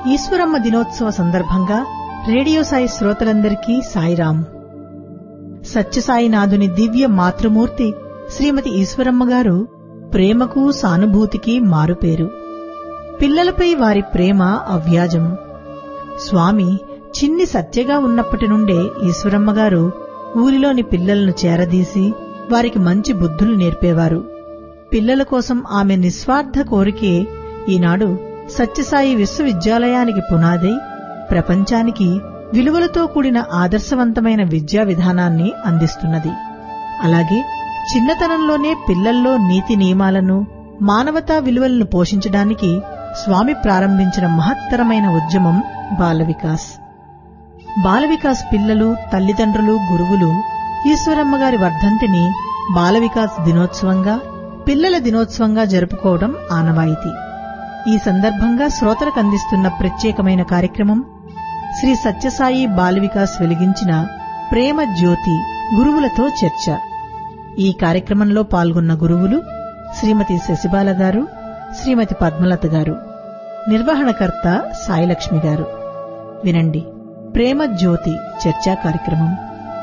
ఈశ్వరమ్మ దినోత్సవ సందర్భంగా రేడియో సాయి శ్రోతలందరికీ సాయిరాం సత్యసాయినాథుని దివ్య మాతృమూర్తి శ్రీమతి ఈశ్వరమ్మ గారు ప్రేమకు సానుభూతికి మారుపేరు పిల్లలపై వారి ప్రేమ అవ్యాజం స్వామి చిన్ని సత్యగా ఉన్నప్పటి నుండే ఈశ్వరమ్మ గారు ఊరిలోని పిల్లలను చేరదీసి వారికి మంచి బుద్ధులు నేర్పేవారు పిల్లల కోసం ఆమె నిస్వార్థ కోరికే ఈనాడు సత్యసాయి విశ్వవిద్యాలయానికి పునాదై ప్రపంచానికి విలువలతో కూడిన ఆదర్శవంతమైన విద్యా విధానాన్ని అందిస్తున్నది అలాగే చిన్నతనంలోనే పిల్లల్లో నీతి నియమాలను మానవతా విలువలను పోషించడానికి స్వామి ప్రారంభించిన మహత్తరమైన ఉద్యమం బాల వికాస్ బాల వికాస్ పిల్లలు తల్లిదండ్రులు గురువులు ఈశ్వరమ్మ గారి వర్ధంతిని బాల వికాస్ దినోత్సవంగా పిల్లల దినోత్సవంగా జరుపుకోవడం ఆనవాయితీ ఈ సందర్భంగా శ్రోతలకు అందిస్తున్న ప్రత్యేకమైన కార్యక్రమం శ్రీ సత్యసాయి బాల వికాస్ వెలిగించిన ప్రేమ జ్యోతి గురువులతో చర్చ ఈ కార్యక్రమంలో పాల్గొన్న గురువులు శ్రీమతి శశిబాల గారు శ్రీమతి పద్మలత గారు నిర్వహణకర్త సాయిలక్ష్మి గారు వినండి ప్రేమ జ్యోతి చర్చా కార్యక్రమం